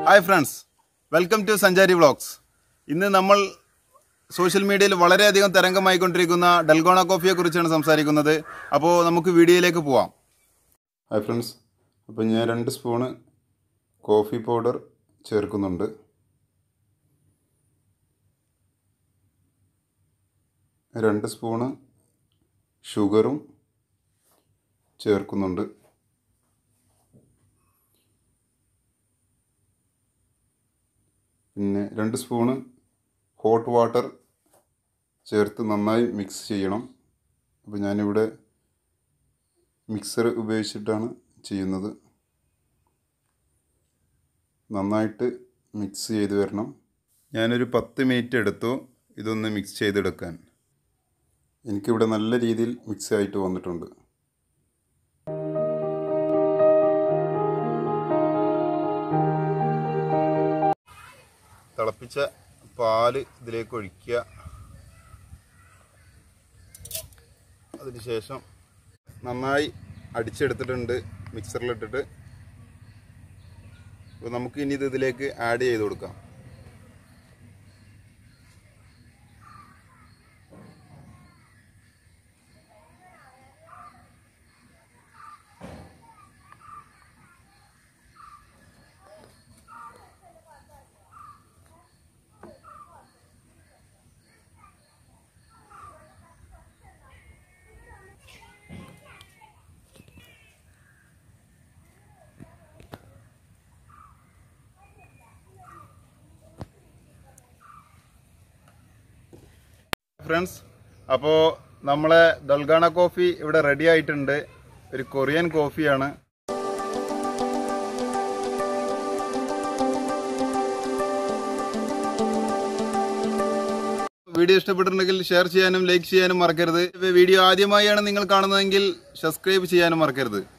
hi friends welcome to Sanchari vlogs ഇന്ന് നമ്മൾ social മീഡിയയിൽ വളരെയധികം തരംഗമായിക്കൊണ്ടിരിക്കുന്ന ഡൽഗോണ കോഫിയെ കുറിച്ചാണ് സംസാരിക്കുന്നത് അപ്പോൾ നമുക്ക് വീഡിയോയിലേക്ക് പോവാം ഹായ് ഫ്രണ്ട്സ് അപ്പോൾ ഞാൻ രണ്ട് സ്പൂണ് കോഫി പൗഡർ ചേർക്കുന്നുണ്ട് രണ്ട് സ്പൂണ് ഷുഗറും ചേർക്കുന്നുണ്ട് പിന്നെ രണ്ട് സ്പൂണ് ഹോട്ട് വാട്ടർ ചേർത്ത് നന്നായി മിക്സ് ചെയ്യണം അപ്പോൾ ഞാനിവിടെ മിക്സർ ഉപയോഗിച്ചിട്ടാണ് ചെയ്യുന്നത് നന്നായിട്ട് മിക്സ് ചെയ്ത് വരണം ഞാനൊരു പത്ത് മിനിറ്റ് എടുത്തു ഇതൊന്ന് മിക്സ് ചെയ്തെടുക്കാൻ എനിക്കിവിടെ നല്ല രീതിയിൽ മിക്സ് ആയിട്ട് വന്നിട്ടുണ്ട് തിളപ്പിച്ച പാല് ഇതിലേക്ക് ഒഴിക്കുക അതിനുശേഷം നന്നായി അടിച്ചെടുത്തിട്ടുണ്ട് മിക്സറിലിട്ടിട്ട് അപ്പോൾ നമുക്ക് ഇനി ഇത് ഇതിലേക്ക് ആഡ് ചെയ്ത് കൊടുക്കാം ഫ്രണ്ട്സ് അപ്പോൾ നമ്മളെ ദൽഗാണ കോഫി ഇവിടെ റെഡി ആയിട്ടുണ്ട് ഒരു കൊറിയൻ കോഫിയാണ് വീഡിയോ ഇഷ്ടപ്പെട്ടിട്ടുണ്ടെങ്കിൽ ഷെയർ ചെയ്യാനും ലൈക്ക് ചെയ്യാനും മറക്കരുത് വീഡിയോ ആദ്യമായാണ് നിങ്ങൾ കാണുന്നതെങ്കിൽ സബ്സ്ക്രൈബ് ചെയ്യാനും മറക്കരുത്